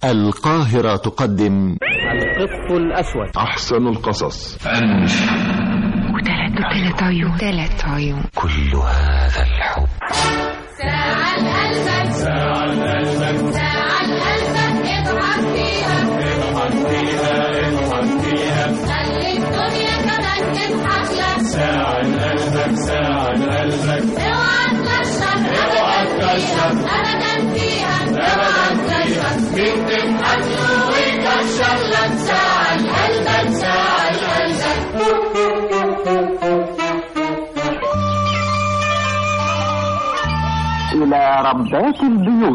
القاهرة تقدم القط الأسود أحسن القصص وثلاث وثلاث عيون ثلاث عيون كل هذا الحب ساعة قلبك ساعة قلبك ساعة قلبك اضحك فيها اضحك فيها اضحك فيها خلي الدنيا كمان تضحك لك ساعة قلبك ساعة قلبك اوعى تكشف اوعى تكشف ابدا فيها اوعى تكشف مين تضحك له ويكشف لك ساعة قلبك ساعة قلبك إلى ربات البيوت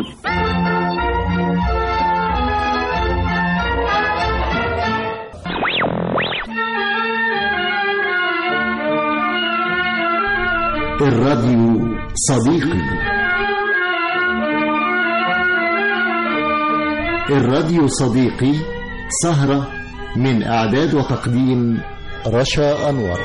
الراديو صديقي الراديو صديقي سهرة من إعداد وتقديم رشا أنور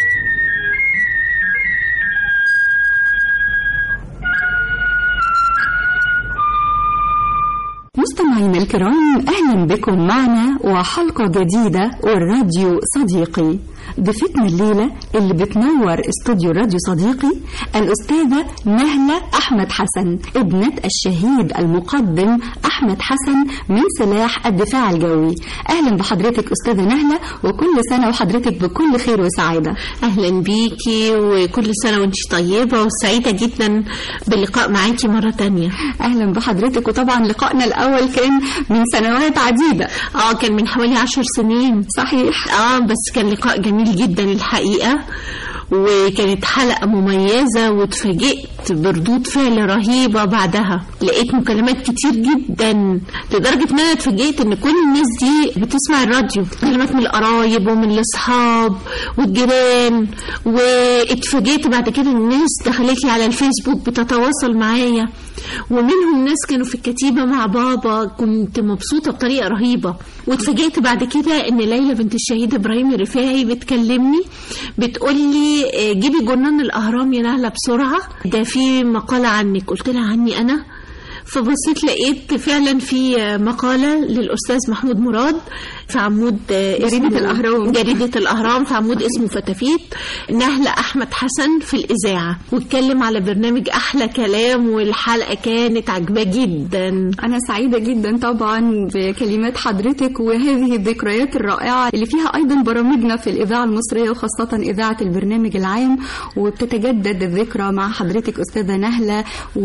مستمعينا الكرام اهلا بكم معنا وحلقه جديده والراديو صديقي ضيفتنا الليله اللي بتنور استوديو راديو صديقي الاستاذه نهله احمد حسن ابنه الشهيد المقدم احمد حسن من سلاح الدفاع الجوي اهلا بحضرتك استاذه نهله وكل سنه وحضرتك بكل خير وسعاده اهلا بيكي وكل سنه وانت طيبه وسعيده جدا باللقاء معاكي مره تانية اهلا بحضرتك وطبعا لقائنا الاول كان من سنوات عديده اه كان من حوالي عشر سنين صحيح اه بس كان لقاء جميل جدا الحقيقه وكانت حلقة مميزة واتفاجئت بردود فعل رهيبة بعدها لقيت مكالمات كتير جدا لدرجة ان انا اتفاجئت ان كل الناس دي بتسمع الراديو مكالمات من القرايب ومن الاصحاب والجيران واتفاجئت بعد كده ان الناس دخلت لي على الفيسبوك بتتواصل معايا ومنهم ناس كانوا في الكتيبة مع بابا كنت مبسوطة بطريقة رهيبة واتفاجئت بعد كده ان ليلى بنت الشهيد ابراهيم الرفاعي بتكلمني بتقول لي آه، جيبي جرنان الاهرام يا نهله بسرعه ده في مقاله عنك قلت لها عني انا فبصيت لقيت فعلا في آه، مقالة للأستاذ محمود مراد في عمود آه، جريدة اسمه- الأهرام. جريدة الأهرام في عمود اسمه فتافيت نهلة أحمد حسن في الإذاعة واتكلم على برنامج أحلى كلام والحلقة كانت عجباه جدا أنا سعيدة جدا طبعا بكلمات حضرتك وهذه الذكريات الرائعة اللي فيها أيضا برامجنا في الإذاعة المصرية وخاصة إذاعة البرنامج العام وبتتجدد الذكرى مع حضرتك أستاذة نهلة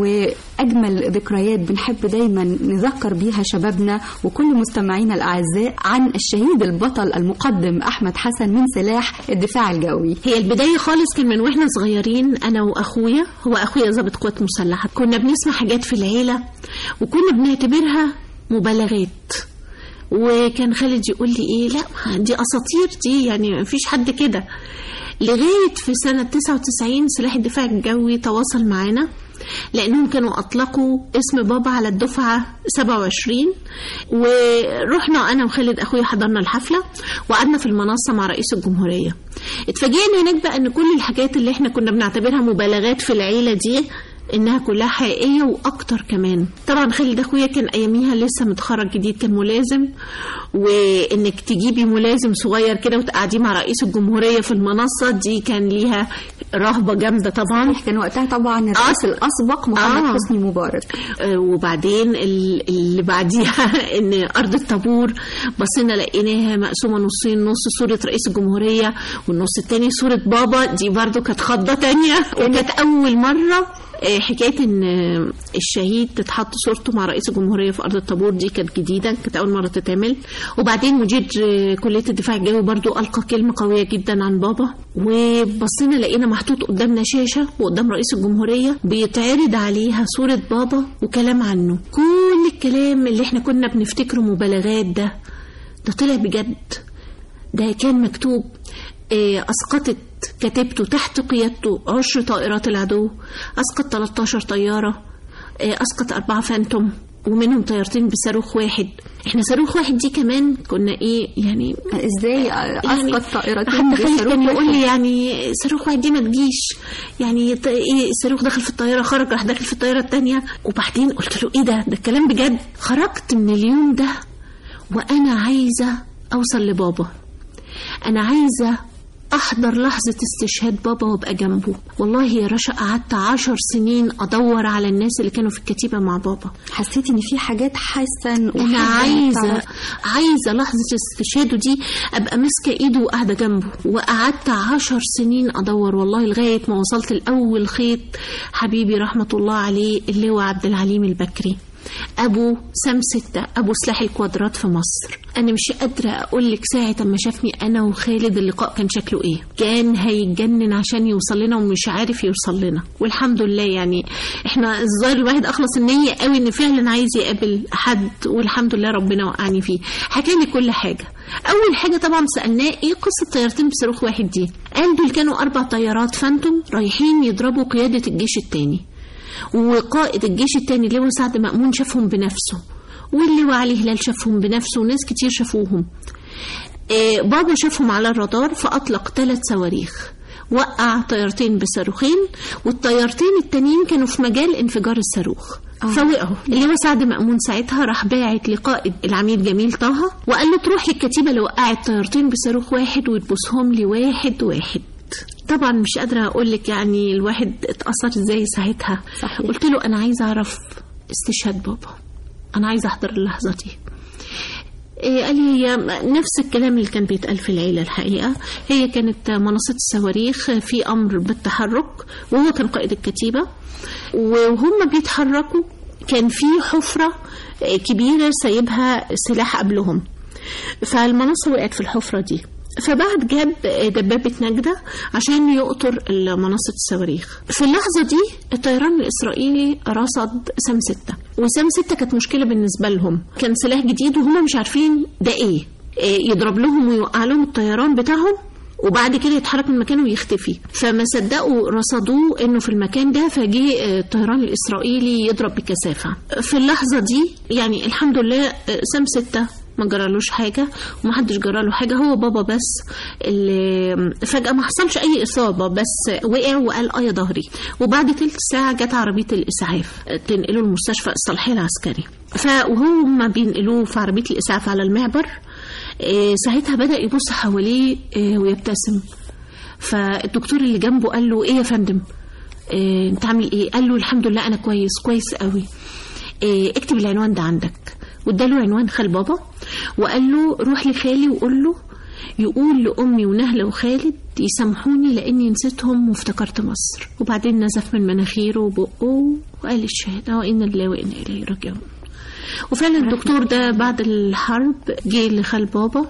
وأجمل ذكريات بنحب دايما نذكر بيها شبابنا وكل مستمعينا الأعزاء عن الشهيد البطل المقدم أحمد حسن من سلاح الدفاع الجوي هي البداية خالص كان من واحنا صغيرين أنا وأخويا هو أخويا ضابط قوات مسلحة كنا بنسمع حاجات في العيلة وكنا بنعتبرها مبالغات وكان خالد يقول لي ايه لا دي اساطير دي يعني مفيش حد كده لغايه في سنه 99 سلاح الدفاع الجوي تواصل معانا لانهم كانوا اطلقوا اسم بابا على الدفعه 27 ورحنا انا وخالد اخويا حضرنا الحفله وقعدنا في المنصه مع رئيس الجمهوريه اتفاجئنا هناك بقى ان كل الحاجات اللي احنا كنا بنعتبرها مبالغات في العيله دي انها كلها حقيقيه واكتر كمان طبعا خالد اخويا كان اياميها لسه متخرج جديد كان ملازم وانك تجيبي ملازم صغير كده وتقعديه مع رئيس الجمهوريه في المنصه دي كان ليها رهبه جامده طبعا كان وقتها طبعا الرئيس الأسبق محمد آه. حسني مبارك آه، وبعدين ال- اللي بعديها ان ارض الطابور بصينا لقيناها مقسومه نصين نص صوره رئيس الجمهوريه والنص التاني صوره بابا دي برضو كانت خضه تانية وكانت اول مره آه، حكايه ان آه، الشهيد تتحط صورته مع رئيس الجمهوريه في ارض الطابور دي كانت جديده كانت اول مره تتعمل وبعدين مدير آه، كليه الدفاع الجوي برضو القى كلمه قويه جدا عن بابا وبصينا لقينا محطوط قدامنا شاشه وقدام رئيس الجمهوريه بيتعرض عليها صوره بابا وكلام عنه كل الكلام اللي احنا كنا بنفتكره مبالغات ده ده طلع بجد ده كان مكتوب آه، أسقطت كتيبته تحت قيادته عشر طائرات العدو أسقط 13 طيارة آه، أسقط أربعة فانتوم ومنهم طيارتين بصاروخ واحد احنا صاروخ واحد دي كمان كنا ايه يعني ازاي اسقط طائرتين حد خالد بصاروخ كان يقول واحد؟ لي يعني صاروخ واحد دي ما تجيش يعني ط- ايه الصاروخ دخل في الطياره خرج راح داخل في الطياره التانية وبعدين قلت له ايه ده ده الكلام بجد خرجت من اليوم ده وانا عايزه اوصل لبابا انا عايزه احضر لحظه استشهاد بابا وابقى جنبه والله يا رشا قعدت عشر سنين ادور على الناس اللي كانوا في الكتيبه مع بابا حسيتي ان في حاجات حاسه انا عايزه عايزه لحظه استشهاده دي ابقى ماسكه ايده وقاعده جنبه وقعدت عشر سنين ادور والله لغايه ما وصلت لاول خيط حبيبي رحمه الله عليه اللي هو عبد العليم البكري ابو سام ستة ابو سلاح الكوادرات في مصر انا مش قادره اقول لك ساعه اما شافني انا وخالد اللقاء كان شكله ايه كان هيتجنن عشان يوصل لنا ومش عارف يوصل لنا والحمد لله يعني احنا الظاهر الواحد اخلص النيه قوي ان فعلا عايز يقابل حد والحمد لله ربنا وقعني فيه حكى لي كل حاجه اول حاجه طبعا سالناه ايه قصه طيارتين بصاروخ واحد دي قال دول كانوا اربع طيارات فانتوم رايحين يضربوا قياده الجيش الثاني وقائد الجيش التاني اللي هو سعد مأمون شافهم بنفسه واللي هو علي هلال شافهم بنفسه وناس كتير شافوهم آه، بابا شافهم على الرادار فأطلق ثلاث صواريخ وقع طيارتين بصاروخين والطيارتين التانيين كانوا في مجال انفجار الصاروخ فوقعوا اللي هو سعد مأمون ساعتها راح باعت لقائد العميد جميل طه وقال له تروح للكتيبة اللي وقعت طيارتين بصاروخ واحد وتبوسهم لي واحد واحد طبعا مش قادرة أقول لك يعني الواحد اتأثر ازاي ساعتها صحيح. قلت له أنا عايزة أعرف استشهاد بابا أنا عايزة أحضر اللحظة دي إيه قال لي هي نفس الكلام اللي كان بيتقال في العيلة الحقيقة هي كانت منصة الصواريخ في أمر بالتحرك وهو كان قائد الكتيبة وهم بيتحركوا كان في حفرة آه، كبيرة سايبها سلاح قبلهم فالمنصة وقعت في الحفرة دي فبعد جاب دبابة نجدة عشان يقطر منصة الصواريخ في اللحظة دي الطيران الإسرائيلي رصد سام ستة وسام ستة كانت مشكلة بالنسبة لهم كان سلاح جديد وهم مش عارفين ده إيه إيه، يضرب لهم ويوقع لهم الطيران بتاعهم وبعد كده يتحرك من مكانه ويختفي فما صدقوا رصدوه انه في المكان ده فجه آه، الطيران الاسرائيلي يضرب بكثافه في اللحظه دي يعني الحمد لله آه، سام ستة ما جرالوش حاجة ومحدش جراله حاجة هو بابا بس اللي فجأة ما حصلش أي إصابة بس وقع وقال آه يا ظهري وبعد تلت ساعة جت عربية الإسعاف تنقله المستشفى الصالحية العسكري فوهم بينقلوه في عربية الإسعاف على المعبر آه، ساعتها بدأ يبص حواليه آه، ويبتسم فالدكتور اللي جنبه قال له ايه يا فندم إيه انت عامل ايه قال له الحمد لله انا كويس كويس قوي إيه اكتب العنوان ده عندك واداله عنوان خال بابا وقال له روح لخالي وقول له يقول لأمي ونهلة وخالد يسامحوني لأني نسيتهم وافتكرت مصر وبعدين نزف من مناخيره وبقه وقال الشهادة وإنا لله وإنا إليه راجعون وفعلا الدكتور ده بعد الحرب جه لخال بابا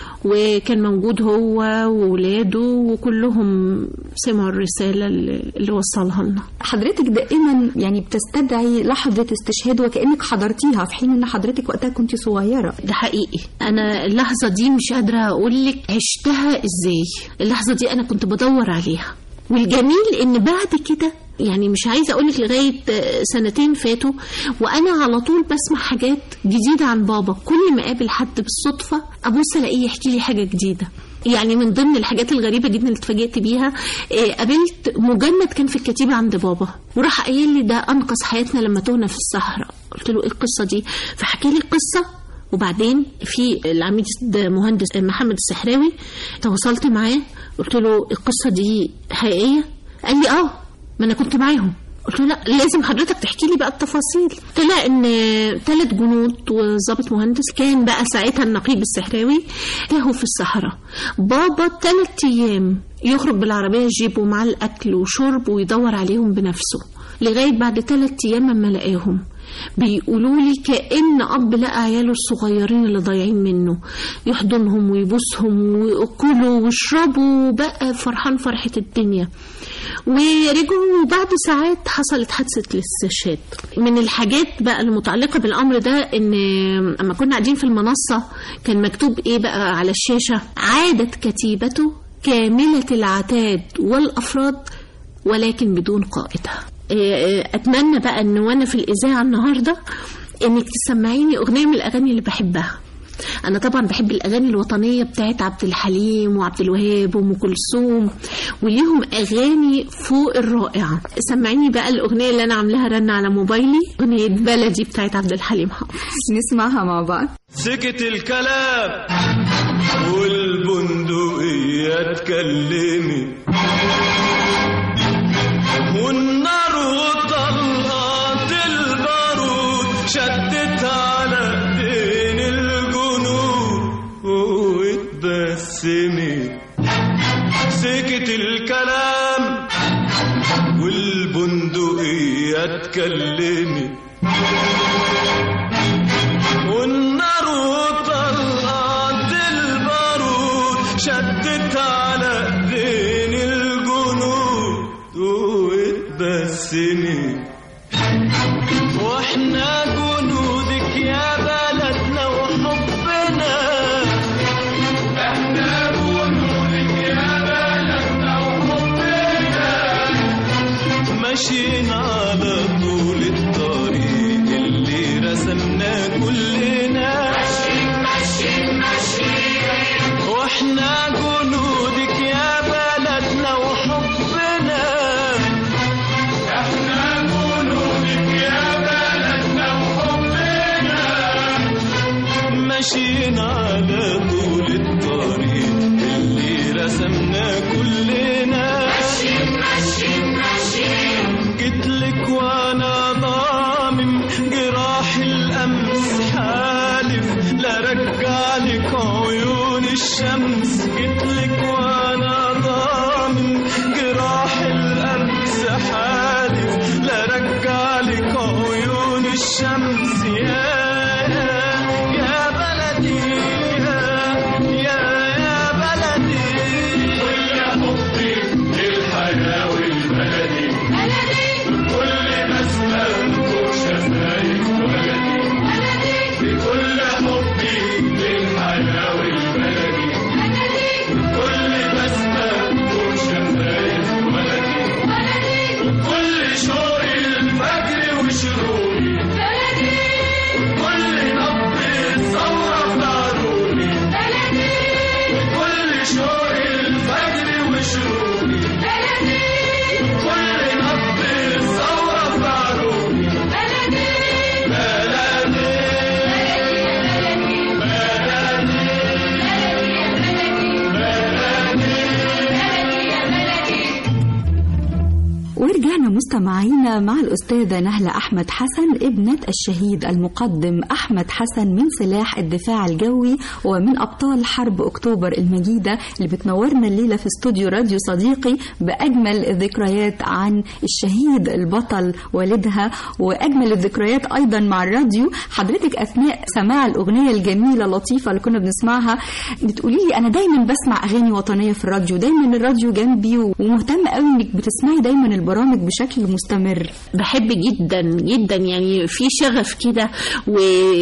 وكان موجود هو وولاده وكلهم سمعوا الرسالة اللي اللي وصلها لنا حضرتك دائما يعني بتستدعي لحظة استشهاد وكأنك حضرتيها في حين ان حضرتك وقتها كنت صغيرة ده حقيقي انا اللحظه دي مش قادره اقول لك عشتها ازاي اللحظه دي انا كنت بدور عليها والجميل ان بعد كده يعني مش عايزه اقول لك لغايه آه، سنتين فاتوا وانا على طول بسمع حاجات جديده عن بابا كل ما اقابل حد بالصدفه ابص الاقيه يحكي لي حاجه جديده يعني من ضمن الحاجات الغريبه جدا اللي اتفاجئت بيها آه، قابلت مجند كان في الكتيبه عند بابا وراح قايل لي ده انقذ حياتنا لما تهنا في الصحراء قلت له ايه القصه دي فحكى لي القصه وبعدين في العميد مهندس محمد السحراوي تواصلت معاه قلت له القصه دي حقيقيه قال لي اه ما انا كنت معاهم قلت له لا لازم حضرتك تحكي لي بقى التفاصيل طلع ان ثلاث جنود وظابط مهندس كان بقى ساعتها النقيب السحراوي تاهوا في الصحراء بابا ثلاث ايام يخرج بالعربيه جيبه مع الاكل وشرب ويدور عليهم بنفسه لغايه بعد ثلاث ايام اما لقاهم بيقولوا لي كأن أب لقى عياله الصغيرين اللي ضايعين منه يحضنهم ويبوسهم ويأكلوا ويشربوا وبقى فرحان فرحة الدنيا ورجعوا بعد ساعات حصلت حادثة الاستشهاد من الحاجات بقى المتعلقة بالأمر ده إن أما كنا قاعدين في المنصة كان مكتوب إيه بقى على الشاشة عادت كتيبته كاملة العتاد والأفراد ولكن بدون قائدها إيه، إيه، اتمنى بقى ان وانا في الاذاعه النهارده انك تسمعيني اغنيه من الاغاني اللي بحبها انا طبعا بحب الاغاني الوطنيه بتاعت عبد الحليم وعبد الوهاب وام كلثوم وليهم اغاني فوق الرائعه سمعيني بقى الاغنيه اللي انا عاملاها رن على موبايلي اغنيه بلدي بتاعت عبد الحليم حافظ نسمعها مع بعض سكت الكلام والبندقية اتكلمت والنار وطلقت البارود شدت على ايدين الجنود واتبسمت سكت الكلام والبندقية اتكلمت والنار وطلقت البارود شدت على ايدين الجنود واتبسمت واحنا جنودك يا بلدنا وحبنا احنا جنودك يا بلدنا وحبنا ماشيين على طول الطريق اللي رسمناه كلنا ماشيين ماشيين ماشيين واحنا جنودك يا بلدنا وحبنا احنا جنودك يا بلدنا وحبنا ماشيين على طول الطريق اللي رسمناه كلنا ماشيين ماشيين ماشيين جيتلك وانا ضامم جراح الامس حالف لا رجعلك عيون الشمس جيتلك وانا ضامم جراح الامس حالف لا رجعلك عيون الشمس يا يا بلدي يا يا يا بلدي كل حبي للحياة والبلدي كل بسمة وشفايف ولدي بكل حبي للحياة والبلدي كل بسمة وشفايف ولدي كل شوق الفجر وشروقي كل نبض الثورة في عروقي كل شوق الفجر وشروقي كل نبض الثورة في عروقي ورجعنا مستمعينا مع الأستاذة نهلة أحمد حسن ابنة الشهيد المقدم أحمد حسن من سلاح الدفاع الجوي ومن أبطال حرب أكتوبر المجيدة اللي بتنورنا الليلة في استوديو راديو صديقي بأجمل الذكريات عن الشهيد البطل والدها وأجمل الذكريات أيضا مع الراديو حضرتك أثناء سماع الأغنية الجميلة اللطيفة اللي كنا بنسمعها بتقولي لي أنا دايما بسمع أغاني وطنية في الراديو دايما الراديو جنبي ومهتمة قوي إنك بتسمعي دايما البرامج بشكل مستمر بحب جدا جدا يعني في شغف كده و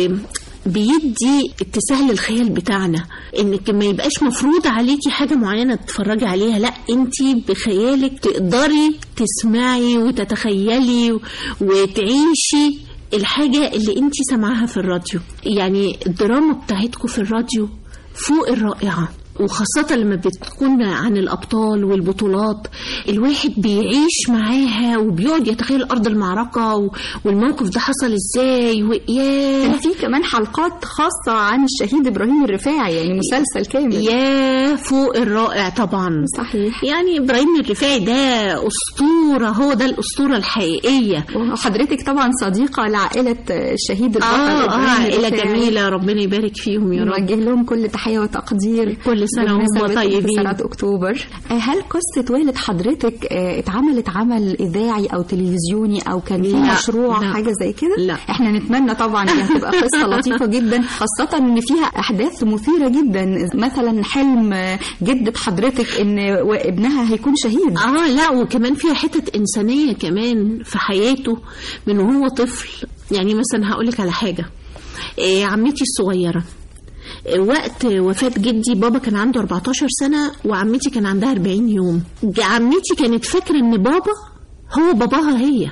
بيدي اتساع للخيال بتاعنا انك ما يبقاش مفروض عليكي حاجه معينه تتفرجي عليها لا انت بخيالك تقدري تسمعي وتتخيلي وتعيشي الحاجه اللي انت سامعاها في الراديو يعني الدراما بتاعتكم في الراديو فوق الرائعه وخاصة لما بتكون عن الأبطال والبطولات الواحد بيعيش معاها وبيقعد يتخيل أرض المعركة و- والموقف ده حصل إزاي وياه كان في كمان حلقات خاصة عن الشهيد إبراهيم الرفاعي يعني مسلسل كامل يا فوق الرائع طبعا صحيح يعني إبراهيم الرفاعي ده أسطورة هو ده الأسطورة الحقيقية وحضرتك طبعا صديقة لعائلة الشهيد البطل آه, آه إبراهيم عائلة الرفاعي. جميلة ربنا يبارك فيهم يا رب نوجه لهم كل تحية وتقدير كل سنة وهم بمناسبة طيبين. انتصارات أكتوبر آه، هل قصة والد حضرتك آه، اتعملت عمل إذاعي أو تلفزيوني أو كان في لا، مشروع لا. حاجة زي كده؟ لا. احنا نتمنى طبعا دي هتبقى قصة لطيفة جدا خاصة إن فيها أحداث مثيرة جدا مثلا حلم آه، جدة حضرتك إن و- ابنها هيكون شهيد اه لا وكمان فيها حتة إنسانية كمان في حياته من وهو طفل يعني مثلا هقولك على حاجة إيه عمتي الصغيرة إيه وقت وفاة جدي بابا كان عنده 14 سنة وعمتي كان عندها 40 يوم ج- عمتي كانت فاكرة ان بابا هو باباها هي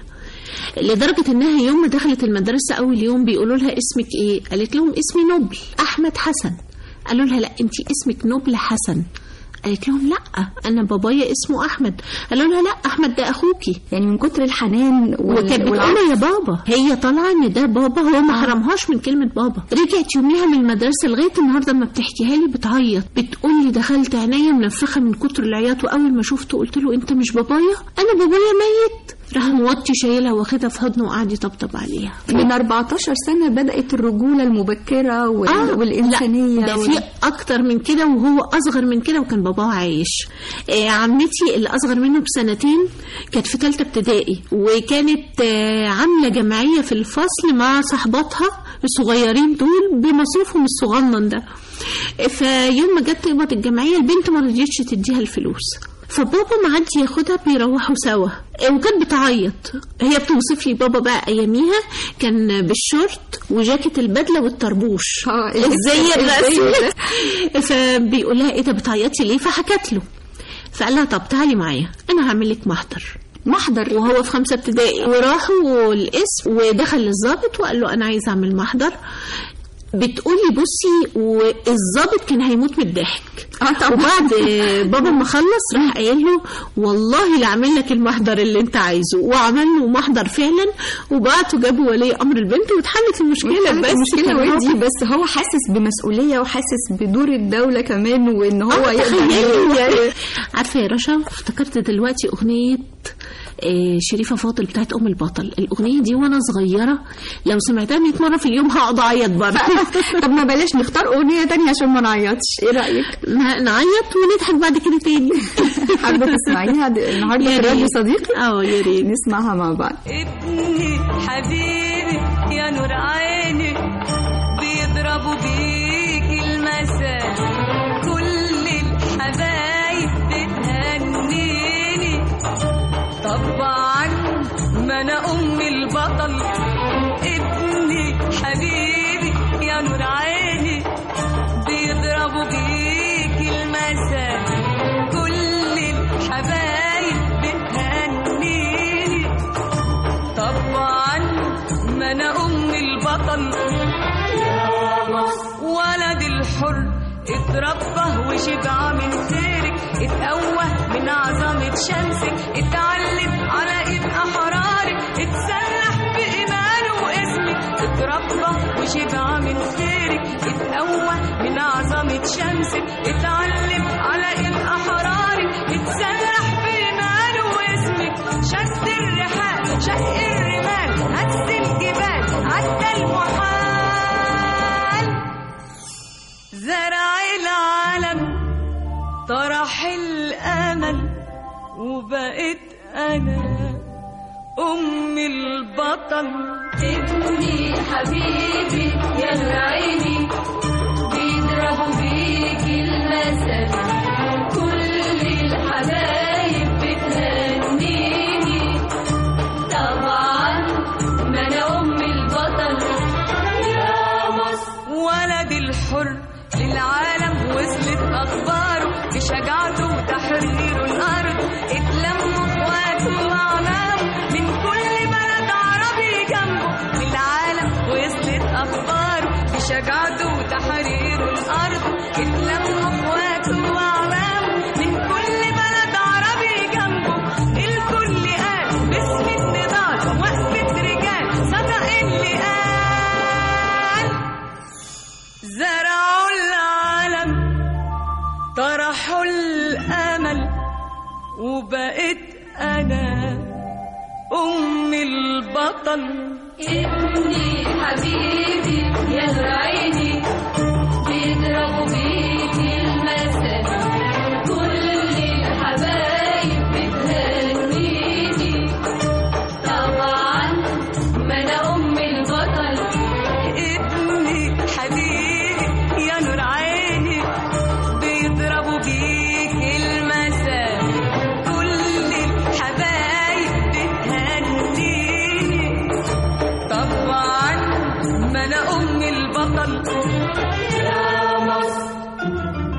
لدرجة انها يوم ما دخلت المدرسة اول يوم بيقولوا لها اسمك ايه قالت لهم اسمي نبل احمد حسن قالوا لها لا انت اسمك نبل حسن قالت لهم لا انا بابايا اسمه احمد قالوا لها لا احمد ده اخوكي يعني من كتر الحنان وال- وكانت بتقول والعطف. له يا بابا هي طالعه ان ده بابا هو ما حرمهاش من كلمه بابا رجعت يوميها من المدرسه لغايه النهارده ما بتحكيها لي بتعيط بتقول لي دخلت عينيا منفخه من كتر العياط واول ما شفته قلت له انت مش بابايا انا بابايا ميت راح موطي شايلها واخدها في حضنه وقعد يطبطب عليها من 14 سنة بدأت الرجولة المبكرة وال... آه، والإنسانية لا ده وال- في اكتر من كده وهو اصغر من كده وكان باباه عايش آه عمتي اللي اصغر منه بسنتين كانت في ثالثه ابتدائي وكانت آه عامله جمعيه في الفصل مع صحباتها الصغيرين دول بمصروفهم الصغنن ده فيوم ما جت تقبض الجمعيه البنت ما رضيتش تديها الفلوس فبابا معدي ياخدها بيروحوا سوا وكانت بتعيط هي بتوصف لي بابا بقى اياميها كان بالشورت وجاكيت البدله والطربوش آه، ازاي إزاي الرسم ده؟ فبيقول لها ايه ده بتعيطي ليه فحكت له فقال لها طب تعالي معايا انا هعمل لك محضر محضر وهو في خمسة ابتدائي وراحوا القسم ودخل للظابط وقال له أنا عايز أعمل محضر بتقولي بصي والظابط كان هيموت من الضحك آه طبعا. وبعد بابا ما خلص راح قايل له والله لا اعمل لك المحضر اللي انت عايزه وعمل له محضر فعلا وبعتوا جابوا ولي امر البنت واتحلت المشكله كانت بس المشكلة كان هو- ودي بس هو حاسس بمسؤولية وحاسس بدور الدولة كمان وإن هو آه، يقدر تخيلي يعني عارفه يا رشا افتكرت دلوقتي اغنيه آه، شريفه فاضل بتاعت ام البطل الاغنيه دي وانا صغيره لو سمعتها 100 مره في اليوم هقعد اعيط برضه طب ما بلاش نختار أغنية تانية عشان ما نعيطش إيه رأيك؟ ن- نعيط ونضحك بعد كده تاني حابة تسمعيها د- النهاردة يا في الراديو ريت. صديقي؟ اه يا ريت نسمعها مع بعض ابني حبيبي يا نور عيني بيضربوا بيك المثل كل الحبايب بتهنيني طبعا ما انا ام البطل ابني حبيبي يا نور عيني بيضربوا بيك المثل كل الحبايب بتهنيني طبعا ما انا ام البطل ولد الحر اتربى وشبع من خيرك اتقوى من عظمة شمسك اتعلم على ايد احرارك اتسلح بإيمانه واسمك اتربى وشبع من خيرك اتقوى من عظمة شمسك اتعلم على ايد احرارك اتسلح بإيمانه واسمك شد الرحال شق الرمال هز الجبال عدى المحال زرع العالم طرح الامل وبقيت انا ام البطل ابني حبيبي يا نور عيني بيضربوا بيك المثل كل الحبايب بتهنيني طبعا ما انا ام البطل يا مصر ولد الحر للعالم وصلت اخباره بشجاعته وتحرير الارض اتلموا اخواته واعمامه من كل بلد عربي جنبه للعالم وصلت اخباره بشجاعته وتحرير الارض اتلموا اخواته واعمامه من كل بلد عربي جنبه الكل قال باسم النضال وقفة رجال صدق اللي قال زرعوا العالم طرحوا الامل وبقيت انا ام البطل ابني حبيبي يا نور عيني بيضربوا بيك المثل كل الحبايب بتهنيني طبعا ما انا ام البطل ابني حبيبي يا نور عيني بيضربوا بيك المثل كل الحبايب بتهنيني طبعا ما انا ام البطل يا مصر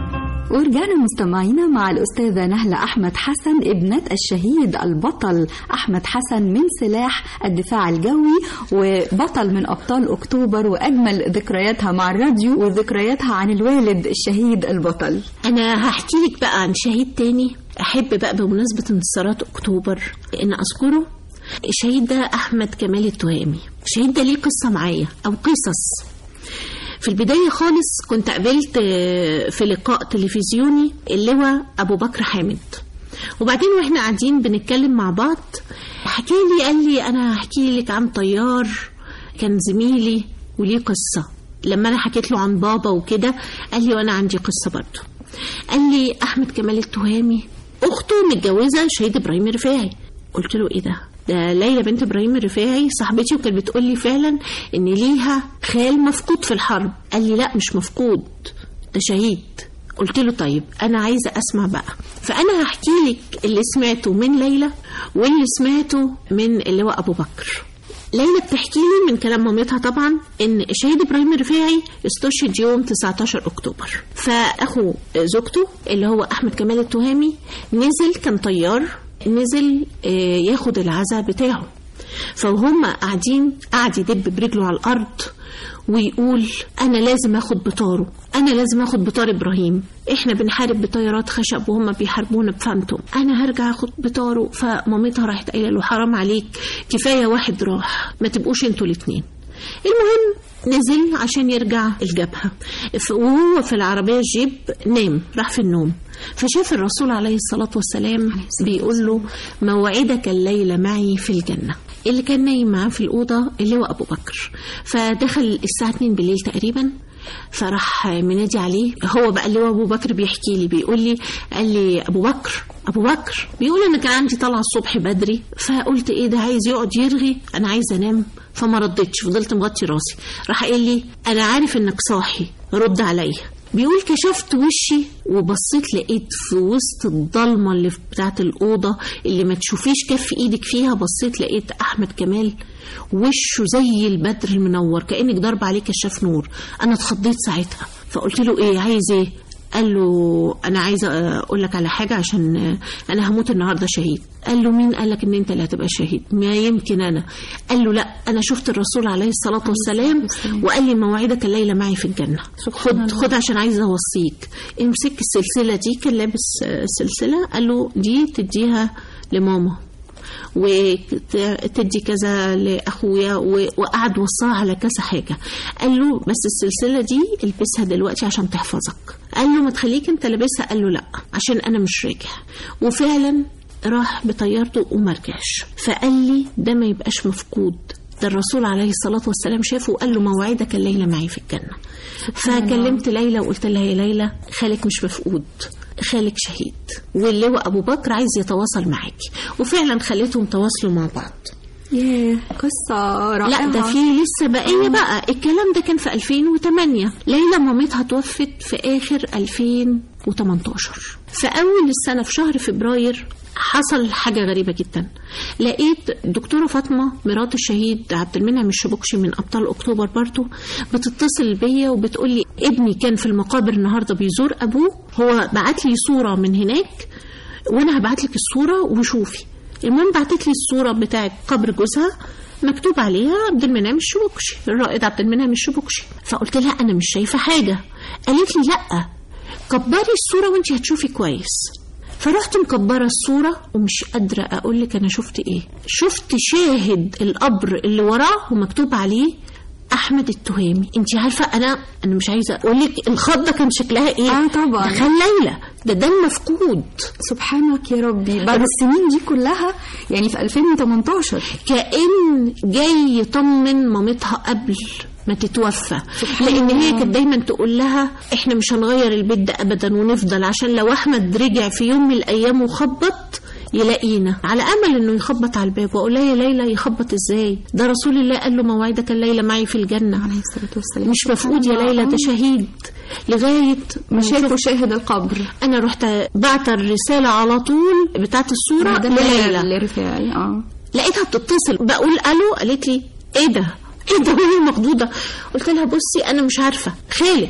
ورجعنا مستمعينا مع الأستاذة نهلة أحمد حسن ابنة الشهيد البطل أحمد حسن من سلاح الدفاع الجوي وبطل من أبطال أكتوبر وأجمل ذكرياتها مع الراديو وذكرياتها عن الوالد الشهيد البطل انا هحكي لك بقى عن شهيد تاني احب بقى بمناسبه انتصارات اكتوبر ان اذكره الشهيد ده احمد كمال التهامي الشهيد ده ليه قصه معايا او قصص في البداية خالص كنت قابلت آه، في لقاء تلفزيوني اللواء أبو بكر حامد وبعدين واحنا قاعدين بنتكلم مع بعض حكى لي قال لي أنا هحكي لك عن طيار كان زميلي وليه قصة لما أنا حكيت له عن بابا وكده قال لي وأنا عندي قصة برضه قال لي أحمد كمال التهامي أخته متجوزة شهيد إبراهيم الرفاعي قلت له إيه ده ده ليلى بنت ابراهيم الرفاعي صاحبتي وكانت بتقول لي فعلا ان ليها خال مفقود في الحرب قال لي لا مش مفقود ده شهيد قلت له طيب انا عايزه اسمع بقى فانا هحكي لك اللي سمعته من ليلى واللي سمعته من اللواء ابو بكر ليلى بتحكي لي من كلام مامتها طبعا ان الشهيد ابراهيم الرفاعي استشهد يوم 19 اكتوبر فاخو زوجته اللي هو احمد كمال التهامي نزل كان طيار نزل آه، ياخد العزاء بتاعه فهم قاعدين قاعد يدب برجله على الارض ويقول انا لازم اخد بطاره انا لازم اخد بطار ابراهيم احنا بنحارب بطيارات خشب وهم بيحاربونا بفانتوم انا هرجع اخد بطاره فمامتها راحت قايله له حرام عليك كفايه واحد راح ما تبقوش انتوا الاتنين المهم نزل عشان يرجع الجبهة ف- وهو في العربية الجيب نام راح في النوم فشاف الرسول عليه الصلاة والسلام بيقول له موعدك الليلة معي في الجنة اللي كان نايم معاه في الأوضة اللي هو أبو بكر فدخل الساعة 2 بالليل تقريبا فراح منادي عليه هو بقى اللي هو ابو بكر بيحكي لي بيقول لي قال لي ابو بكر ابو بكر بيقول انا كان عندي طلعه الصبح بدري فقلت ايه ده عايز يقعد يرغي انا عايز انام فما ردتش فضلت مغطي راسي راح قال لي انا عارف انك صاحي رد عليا بيقول كشفت وشي وبصيت لقيت في وسط الضلمه اللي في بتاعه الاوضه اللي ما تشوفيش كف ايدك فيها بصيت لقيت احمد كمال وشه زي البدر المنور كانك ضرب عليه كشاف نور انا اتخضيت ساعتها فقلت له ايه عايز ايه قال له انا عايزه اقول لك على حاجه عشان انا هموت النهارده شهيد قال له مين قال لك ان انت اللي هتبقى شهيد ما يمكن انا قال له لا انا شفت الرسول عليه الصلاه والسلام وقال لي موعدك الليله معي في الجنه خد خد عشان عايزه اوصيك امسك السلسله دي كان لابس آه، سلسله قال له دي تديها لماما وتدي كذا لاخويا و- وقعد وصاها على كذا حاجه قال له بس السلسله دي البسها دلوقتي عشان تحفظك قال له ما تخليك انت لابسها قال له لا عشان انا مش راجع وفعلا راح بطيارته وما رجعش فقال لي ده ما يبقاش مفقود ده الرسول عليه الصلاة والسلام شافه وقال له موعدك الليلة معي في الجنة فكلمت ليلى وقلت لها يا ليلى خالك مش مفقود خالك شهيد واللواء أبو بكر عايز يتواصل معاكي وفعلا خليتهم تواصلوا مع بعض ياه قصة رائعة لا ده في لسه بقية بقى الكلام ده كان في 2008 ليلى مامتها توفت في آخر 2018 في أول السنة في شهر فبراير حصل حاجة غريبة جدا لقيت دكتورة فاطمة مرات الشهيد عبد المنعم الشبكشي من أبطال أكتوبر برضو بتتصل بيا وبتقول لي ابني كان في المقابر النهاردة بيزور أبوه هو بعت لي صورة من هناك وأنا هبعت لك الصورة وشوفي المهم بعتت لي الصورة بتاعت قبر جوزها مكتوب عليها عبد المنعم الشبكشي الرائد عبد المنعم الشبكشي فقلت لها أنا مش شايفة حاجة قالت لي لأ كبري الصورة وانت هتشوفي كويس فرحت مكبرة الصورة ومش قادرة أقول لك أنا شفت إيه شفت شاهد القبر اللي وراه ومكتوب عليه أحمد التهامي أنت عارفة أنا أنا مش عايزة أقول لك الخضة كان شكلها إيه آه طبعاً. ده خال ليلى ده دم مفقود سبحانك يا ربي بعد السنين دي كلها يعني في 2018 كأن جاي يطمن مامتها قبل ما تتوفى لان هي كانت دايما تقول لها احنا مش هنغير البيت ده ابدا ونفضل عشان لو احمد رجع في يوم من الايام وخبط يلاقينا على امل انه يخبط على الباب واقول لها يا ليلى يخبط ازاي ده رسول الله قال له موعدك الليله معي في الجنه عليه الصلاة والسلام مش مفقود يا ليلى ده شهيد لغايه ما شافوا شاهد القبر انا رحت بعت الرساله على طول بتاعت الصوره ده لليلى لرفاعي اه لقيتها بتتصل بقول الو قالت لي ايه ده ايه ده وهي مخضوضه قلت لها بصي انا مش عارفه خالك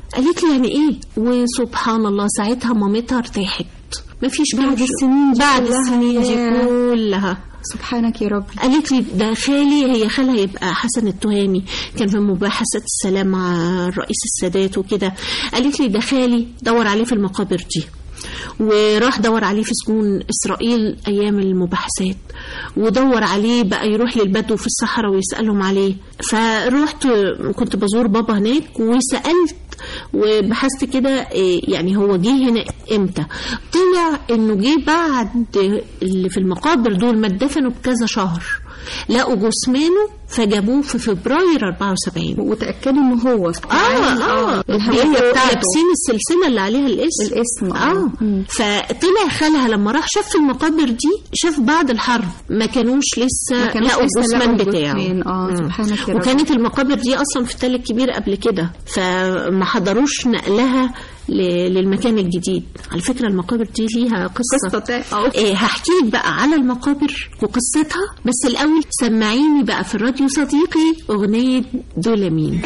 قالت لي يعني ايه وسبحان الله ساعتها مامتها ارتاحت مفيش بعد كلام. السنين دي بعد كلها السنين دي ياه. كلها سبحانك يا رب قالت لي ده خالي هي خالها يبقى حسن التهامي كان في مباحثات السلام مع الرئيس السادات وكده قالت لي ده خالي دور عليه في المقابر دي وراح دور عليه في سجون إسرائيل أيام المباحثات ودور عليه بقى يروح للبدو في الصحراء ويسألهم عليه فرحت كنت بزور بابا هناك وسألت وبحثت كده إيه يعني هو جه هنا امتى طلع انه جه بعد اللي في المقابر دول ما اتدفنوا بكذا شهر لقوا جثمانه فجابوه في فبراير 74 وتأكدوا ان هو اه اه الهوية بيبقوا بتاعته لابسين السلسله اللي عليها الاسم الاسم اه مم. فطلع خالها لما راح شاف في المقابر دي شاف بعد الحرب ما كانوش لسه ما كانوش لقوا لسه الجثمان لقوا بتاعه الجثمان. آه، مم. سبحانك يا رب. وكانت المقابر دي اصلا في التل الكبير قبل كده فما حضروش نقلها ل- للمكان الجديد على فكره المقابر دي ليها قصه, قصة تا- آه. إيه هحكي لك بقى على المقابر وقصتها بس الاول سمعيني بقى في الراديو صديقي اغنيه دول مين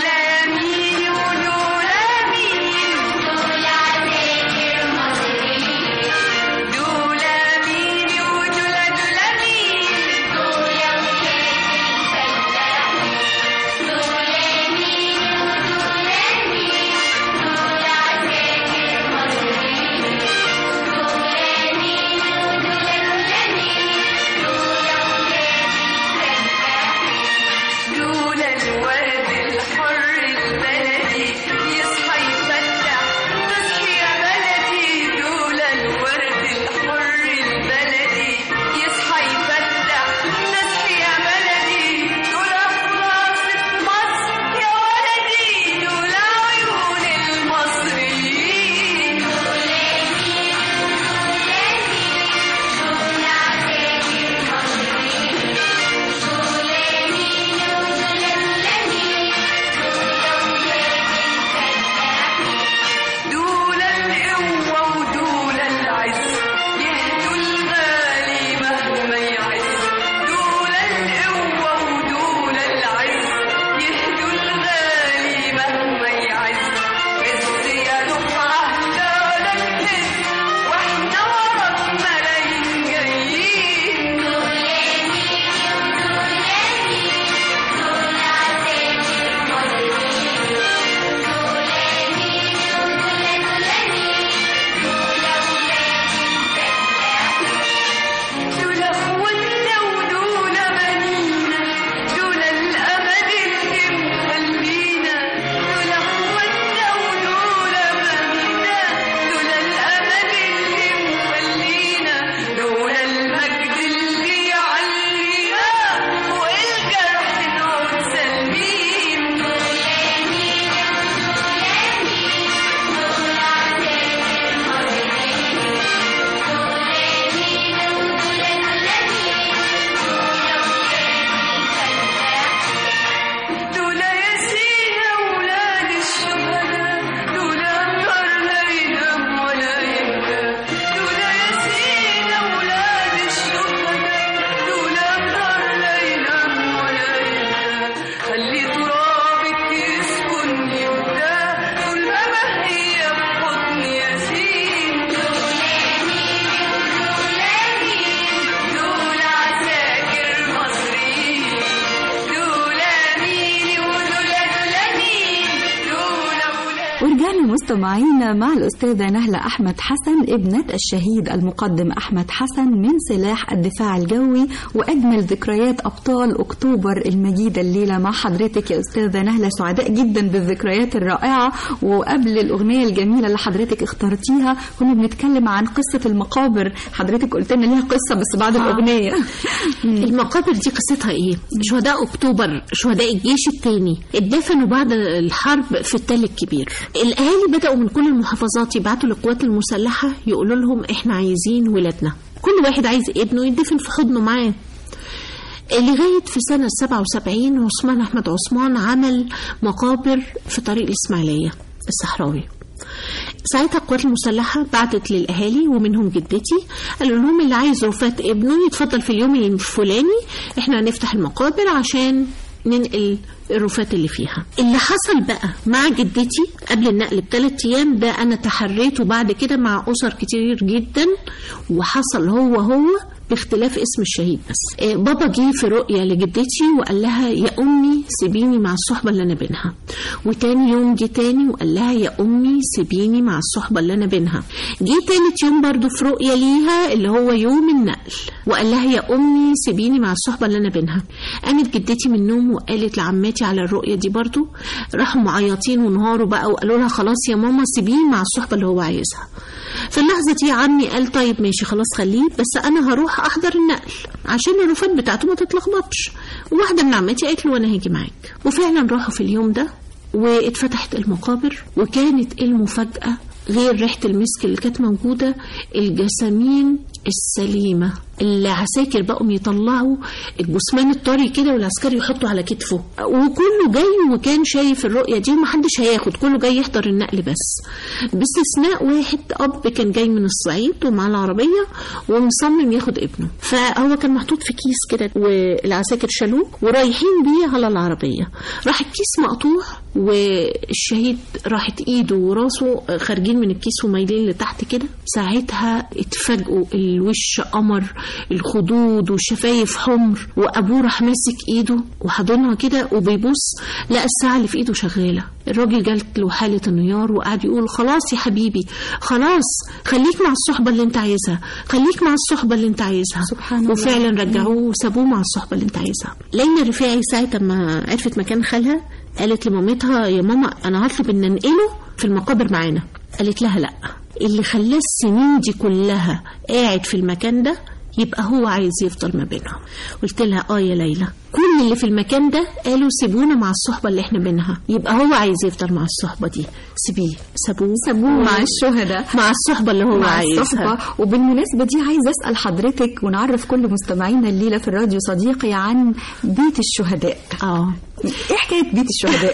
دول الورد الحر البلدي يصحى يفتح تصحي يا بلدي دول الورد الحر البلدي يصحى يفتح تصحي يا بلدي دول خلاصة مصر يا ولدي دول عيون المصريين دول القوة ودول العز يهدوا الغالي مهما يعز دول القوة ودول العز يهدوا الغالي مهما يعز عز يا دفعة لا لك هز واحنا وراك ملايين جايين دول اخواتنا ودول بنينا دول الامل اللي مخلينا دول اخواتنا ودول بنينا دول الامل اللي مخلينا دول المجد اللي يعلينا والجرح نعود سالمين دول ياسين أولاد الشهداء دول أبطال لا ينام ولا يبكى دول ياسين أولاد الشهداء دول أبطال لا ينام ولا يبكى خلي ترابك يسكن يبكى طول ما ما هي بحضن ياسين دول دول عساكر مصريين دول مين ودول دول مين دول أولاد ورجعنا مستمعينا مع الأستاذة نهلة أحمد حسن ابنة الشهيد المقدم أحمد حسن من سلاح الدفاع الجوي وأجمل ذكريات أبطال أكتوبر المجيدة الليلة مع حضرتك يا أستاذة نهلة سعداء جدا بالذكريات الرائعة وقبل الأغنية الجميلة اللي حضرتك اخترتيها كنا بنتكلم عن قصة المقابر حضرتك قلت لنا ليها قصة بس بعد الأغنية المقابر دي قصتها ايه؟ شهداء اكتوبر شهداء الجيش الثاني اتدفنوا بعد الحرب في التل الكبير. الاهالي بداوا من كل المحافظات يبعتوا للقوات المسلحه يقولوا لهم احنا عايزين ولادنا. كل واحد عايز ابنه يدفن في حضنه معاه. لغاية في سنة 77 عثمان أحمد عثمان عمل مقابر في طريق الإسماعيلية الصحراوي ساعتها القوات المسلحة بعتت للأهالي ومنهم جدتي قالوا لهم اللي عايز وفاة ابنه يتفضل في اليوم الفلاني احنا هنفتح المقابر عشان ننقل الرفات اللي فيها اللي حصل بقى مع جدتي قبل النقل بثلاث ايام ده انا تحريته بعد كده مع اسر كتير جدا وحصل هو هو باختلاف اسم الشهيد بس آه، بابا جه في رؤية لجدتي وقال لها يا أمي سيبيني مع الصحبة اللي أنا بينها وتاني يوم جه تاني وقال لها يا أمي سيبيني مع الصحبة اللي أنا بينها جه تالت يوم برضو في رؤية ليها اللي هو يوم النقل وقال لها يا أمي سيبيني مع الصحبة اللي أنا بينها قامت جدتي من النوم وقالت لعماتي على الرؤية دي برضو راحوا معيطين وانهاروا بقى وقالوا لها خلاص يا ماما سيبيه مع الصحبة اللي هو عايزها في اللحظة دي عمي قال طيب ماشي خلاص خليه بس أنا هروح أحضر النقل عشان الرفات بتاعته ما تتلخبطش واحدة من عماتي قالت له أنا هاجي معاك وفعلا راحوا في اليوم ده واتفتحت المقابر وكانت المفاجأة غير ريحة المسك اللي كانت موجودة الجسامين السليمة العساكر بقوا يطلعوا الجثمان الطري كده والعسكري يحطوا على كتفه وكله جاي وكان شايف الرؤية دي ومحدش هياخد كله جاي يحضر النقل بس باستثناء واحد أب كان جاي من الصعيد ومعاه العربية ومصمم ياخد ابنه فهو كان محطوط في كيس كده والعساكر شالوه ورايحين بيه على العربية راح الكيس مقطوع والشهيد راحت ايده وراسه خارجين من الكيس ومايلين لتحت كده ساعتها اتفاجئوا الوش قمر الخدود والشفايف حمر وابوه راح ماسك ايده وحضنها كده وبيبص لقى الساعه اللي في ايده شغاله الراجل جالت له حاله انهيار وقعد يقول خلاص يا حبيبي خلاص خليك مع الصحبه اللي انت عايزها خليك مع الصحبه اللي انت عايزها سبحان الله. وفعلا رجعوه وسابوه مع الصحبه اللي انت عايزها ليلى الرفاعي ساعه ما عرفت مكان خالها قالت لمامتها يا ماما انا هطلب ان ننقله في المقابر معانا قالت لها لا اللي خلاه السنين دي كلها قاعد في المكان ده يبقى هو عايز يفضل ما بينهم قلت لها اه يا ليلى كل اللي في المكان ده قالوا سيبونا مع الصحبة اللي احنا بينها يبقى هو عايز يفضل مع الصحبة دي سيبيه سابوه سابوه مع الشهداء مع الصحبة اللي هو مع عايزها الصحبة وبالمناسبة دي عايزة أسأل حضرتك ونعرف كل مستمعينا الليلة في الراديو صديقي عن بيت الشهداء اه ايه حكاية بيت الشهداء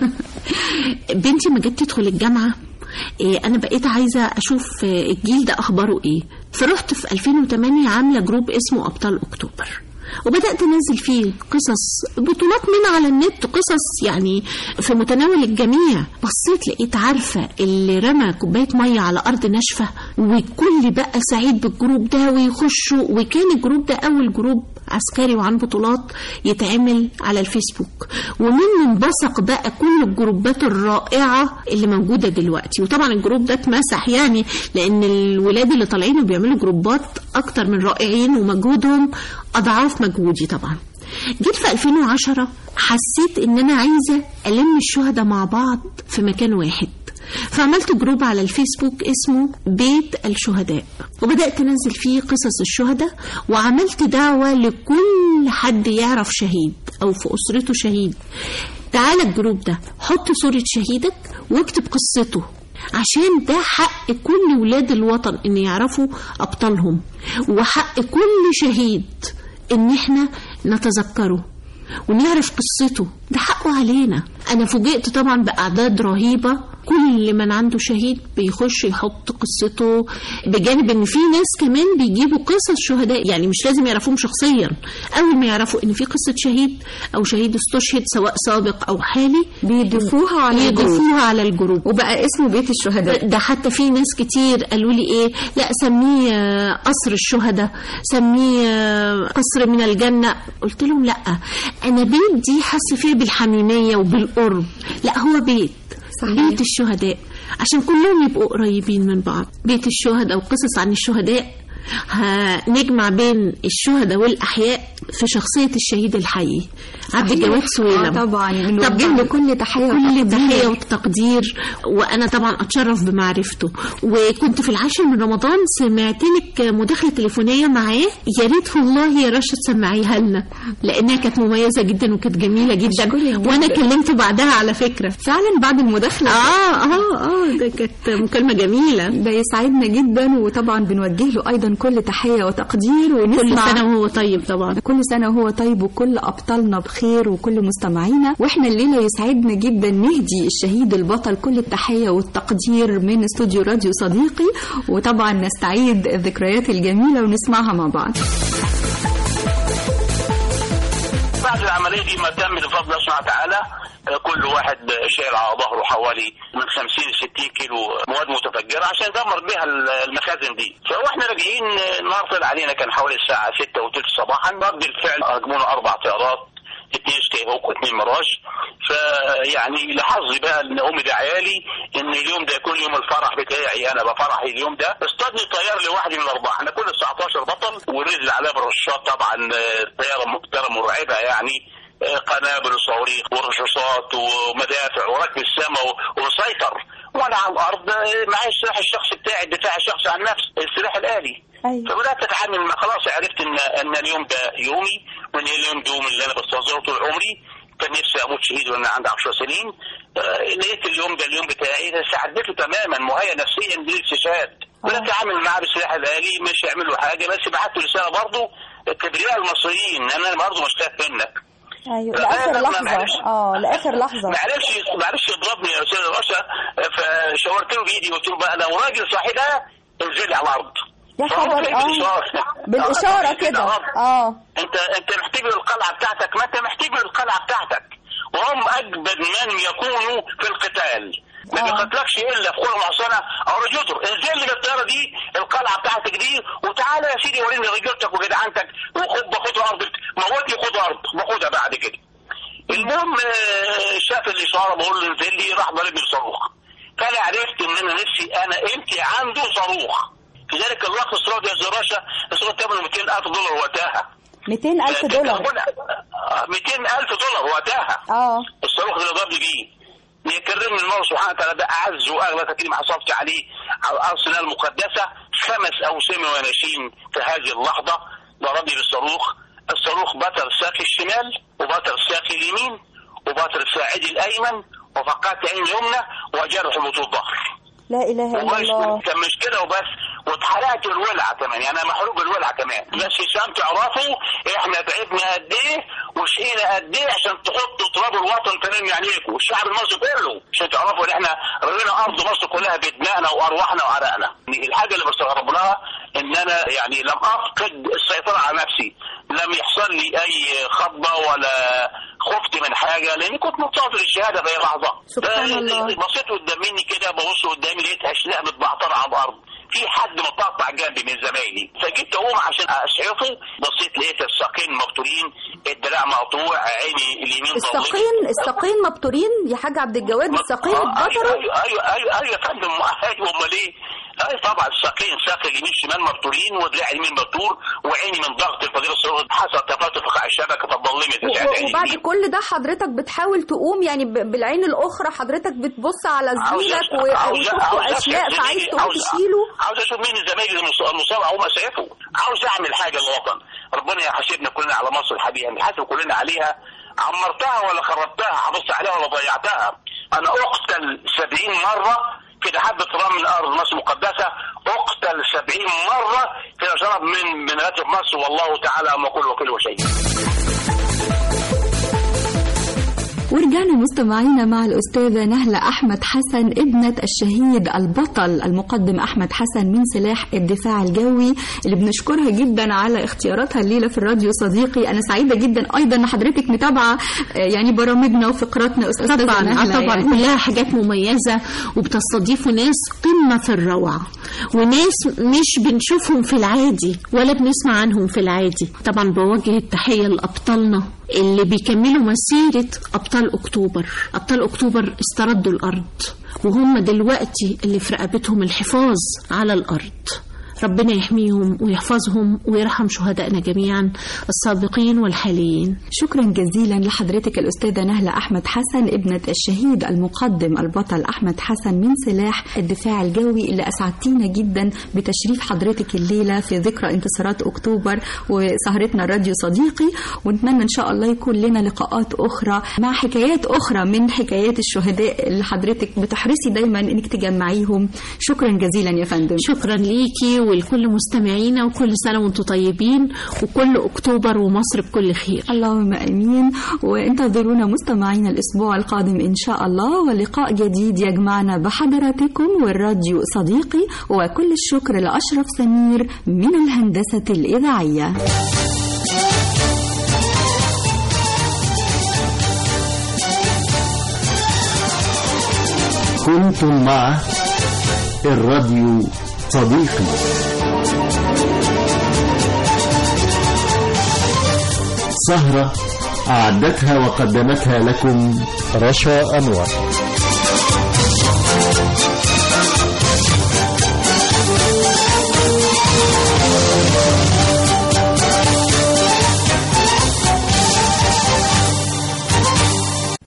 بنتي ما جت تدخل الجامعة إيه انا بقيت عايزه اشوف آه، الجيل ده اخباره ايه فرحت في 2008 عامله جروب اسمه ابطال اكتوبر وبدات انزل فيه قصص بطولات من على النت قصص يعني في متناول الجميع بصيت لقيت عارفه اللي رمى كوبايه ميه على ارض ناشفه والكل بقى سعيد بالجروب ده ويخشوا وكان الجروب ده اول جروب عسكري وعن بطولات يتعمل على الفيسبوك ومنه انبثق بقى كل الجروبات الرائعة اللي موجودة دلوقتي وطبعا الجروب ده اتمسح يعني لأن الولاد اللي طالعين وبيعملوا جروبات أكتر من رائعين ومجهودهم أضعاف مجهودي طبعا جيت في 2010 حسيت ان انا عايزه الم الشهداء مع بعض في مكان واحد فعملت جروب على الفيسبوك اسمه بيت الشهداء وبدأت أنزل فيه قصص الشهداء وعملت دعوة لكل حد يعرف شهيد أو في أسرته شهيد تعال الجروب ده حط صورة شهيدك واكتب قصته عشان ده حق كل ولاد الوطن ان يعرفوا ابطالهم وحق كل شهيد ان احنا نتذكره ونعرف قصته ده حقه علينا انا فوجئت طبعا باعداد رهيبه كل من عنده شهيد بيخش يحط قصته بجانب ان في ناس كمان بيجيبوا قصص شهداء يعني مش لازم يعرفوهم شخصيا اول ما يعرفوا ان في قصه شهيد او شهيد استشهد سواء سابق او حالي بيضيفوها على الجروب يضيفوها على الجروب وبقى اسمه بيت الشهداء ده حتى في ناس كتير قالوا لي ايه لا سميه آه، قصر الشهداء سميه آه، قصر من الجنة قلت لهم لا انا بيت دي حاسه فيها بالحميمية وبالقرب لا هو بيت صحيح. بيت الشهداء عشان كلهم يبقوا قريبين من بعض بيت الشهداء وقصص عن الشهداء هنجمع بين الشهداء والأحياء في شخصية الشهيد الحي عبد الجواد آه سويلم طبعا بنوجه طبعاً. له كل تحية كل وتقدير. تحية وتقدير وأنا طبعا أتشرف بمعرفته وكنت في العاشر من رمضان سمعت لك مداخلة تليفونية معاه يا ريت والله يا رشا تسمعيها لنا لأنها كانت مميزة جدا وكانت جميلة جدا أشكرك جداً. وأنا كلمت بعدها على فكرة فعلا بعد المداخلة آه آه آه ده كانت مكالمة جميلة ده يسعدنا جدا وطبعا بنوجه له ايضا كل تحيه وتقدير كل ونسمع سنة وهو طيب طبعا كل سنة وهو طيب وكل أبطالنا بخير وكل مستمعينا وإحنا الليلة يسعدنا جدا نهدي الشهيد البطل كل التحية والتقدير من استوديو راديو صديقي وطبعا نستعيد الذكريات الجميلة ونسمعها مع بعض بعد العمليه دي فيما تم بفضل الله سبحانه وتعالى آه، كل واحد شايل على ظهره حوالي من 50 ل 60 كيلو مواد متفجره عشان يدمر بها ال- المخازن دي فاحنا راجعين آه، النهار طلع علينا كان حوالي الساعه 6 وثلث صباحا رد الفعل هاجمونا اربع طيارات اتنين سكيهوك واتنين مراج فيعني لحظي بقى ان امي ده عيالي ان اليوم ده يكون يوم الفرح بتاعي انا بفرحي اليوم ده اصطادني طيار لوحدي من الاربعه احنا كل 19 بطل ونزل عليها بالرشاشات طبعا آه، طياره طياره مرعبه يعني آه، قنابل وصواريخ ورشاشات ومدافع وراكب السماء و- ومسيطر وانا على الارض آه، معايا السلاح الشخصي بتاعي الدفاع الشخصي عن نفسي السلاح الالي أيوة. فبدات اتعامل مع خلاص عرفت ان ان اليوم ده يومي وان اليوم ده يوم اللي انا بستنظره طول عمري كان نفسي اموت شهيد وانا عندي 10 سنين آه، لقيت اليوم ده اليوم بتاعي ساعدته تماما مهيئ نفسيا للاستشهاد بدات اتعامل معاه بالسلاح الالي مش يعمل له حاجه بس بعت له رساله برضه كبرياء المصريين انا برضه مش خايف منك ايوه لا، لاخر لا، ما لحظه معلش. اه لاخر لحظه ما عرفش ما عرفش يضربني يا استاذ رشا فشاورت له بايدي قلت له بقى لو راجل صاحبها انزل لي على الارض يا فهو خبر كان اه بالإشارة. بالاشاره آه، كده آه. اه انت انت محتاج القلعه بتاعتك ما انت محتاج القلعه بتاعتك وهم اجبد من يكونوا في القتال ما آه. بيقتلكش الا في قوه محصنه او رجوتر انزل لي بالطياره دي القلعه بتاعتك دي وتعالى يا سيدي وريني رجولتك وجدعنتك وخد باخد ارض موتني خد ارض باخدها بعد كده المهم آه، شاف الاشاره بقول له انزل لي راح ضربني بصاروخ فانا عرفت ان انا نفسي انا قيمتي عنده صاروخ في ذلك الوقت السعودي يا زراشة السعودي ثمنه 200000 دولار وقتها 200000 دولار 200000 دولار وقتها اه الصاروخ اللي ضربني بيه يكرمني الله سبحانه وتعالى ده اعز واغلى تكريم حصلت عليه على الارسنال المقدسه خمس اوسمه وناشين في هذه اللحظه ضربني بالصاروخ الصاروخ بتر ساقي الشمال وبتر ساقي اليمين وبتر ساعدي الايمن وفقعت عين اليمنى وجرح بطول ظهر لا اله الا ومش الله كان مش كده وبس واتحرقت الولعه كمان يعني انا محروق الولعه كمان بس عشان تعرفوا احنا تعبنا قد ايه وشقينا قد ايه عشان تحطوا تراب الوطن تنام عينيكم والشعب المصري كله عشان تعرفوا ان احنا رمينا ارض مصر كلها بدمائنا وارواحنا وعرقنا الحاجه اللي بستغرب لها ان انا يعني لم افقد السيطره على نفسي لم يحصل لي اي خضه ولا خفت من حاجه لاني كنت منتظر الشهاده في اي لحظه سبحان ف- الله. بصيت قدام مني كده ببص قدامي لقيت اشلاء متبعترة على الارض في حد متقطع جنبي من زمايلي فجيت اقوم عشان اسعفه بصيت لقيت الساقين مبتورين الدراع مقطوع عيني اليمين ضلمت. الساقين الساقين مبتورين يا حاج عبد الجواد الساقين آه، ايوه اتبطروا ايوه ايوه ايوه ايوه يا فندم ايوه امال ايه؟ اي طبعا الساقين ساق اليمين شمال مبتورين ودراع اليمين مبتور وعيني من ضغط الفضيله الصغير حصل تفاعل في قاع الشبكه فضلمت و- بتاعت و- عيني وبعد اليمين. كل ده حضرتك بتحاول تقوم يعني ب- بالعين الاخرى حضرتك بتبص على زميلك و- وشفتوا اشلاء فعايز تقوم تشيله عاوز اشوف مين زمايلي المص- المصاب اقوم اسعفه عاوز اعمل حاجه للوطن ربنا يحاسبنا كلنا على مصر الحبيبه نحاسب كلنا عليها عمرتها ولا خربتها حافظت عليها ولا ضيعتها انا اقتل 70 مره كده حبة رمل من أرض مصر المقدسة أقتل سبعين مرة في شرف من من راتب مصر والله تعالى أما كل وكيل وشيء ورجعنا مستمعينا مع الأستاذة نهلة أحمد حسن ابنة الشهيد البطل المقدم أحمد حسن من سلاح الدفاع الجوي اللي بنشكرها جدا على اختياراتها الليلة في الراديو صديقي أنا سعيدة جدا أيضا إن حضرتك متابعة آه، يعني برامجنا وفقراتنا أستاذة طبعا نهلة آه طبعا يعني. كلها حاجات مميزة وبتستضيفوا ناس قمة في الروعة وناس مش بنشوفهم في العادي ولا بنسمع عنهم في العادي طبعا بوجه التحية لأبطالنا اللي بيكملوا مسيرة أبطال أكتوبر أبطال أكتوبر استردوا الأرض وهم دلوقتي اللي في رقبتهم الحفاظ على الأرض ربنا يحميهم ويحفظهم ويرحم شهدائنا جميعا السابقين والحاليين شكرا جزيلا لحضرتك الأستاذة نهلة أحمد حسن ابنة الشهيد المقدم البطل أحمد حسن من سلاح الدفاع الجوي اللي أسعدتينا جدا بتشريف حضرتك الليلة في ذكرى انتصارات أكتوبر وسهرتنا الراديو صديقي ونتمنى إن شاء الله يكون لنا لقاءات أخرى مع حكايات أخرى من حكايات الشهداء اللي حضرتك بتحرصي دايما إنك تجمعيهم شكرا جزيلا يا فندم شكرا ليكي ولكل مستمعينا وكل سنة وانتم طيبين وكل أكتوبر ومصر بكل خير اللهم امين وانتظرونا مستمعينا الاسبوع القادم ان شاء الله ولقاء جديد يجمعنا بحضراتكم والراديو صديقي وكل الشكر لاشرف سمير من الهندسه الاذاعيه كنتم مع الراديو صديقي سهرة أعدتها وقدمتها لكم رشا أنور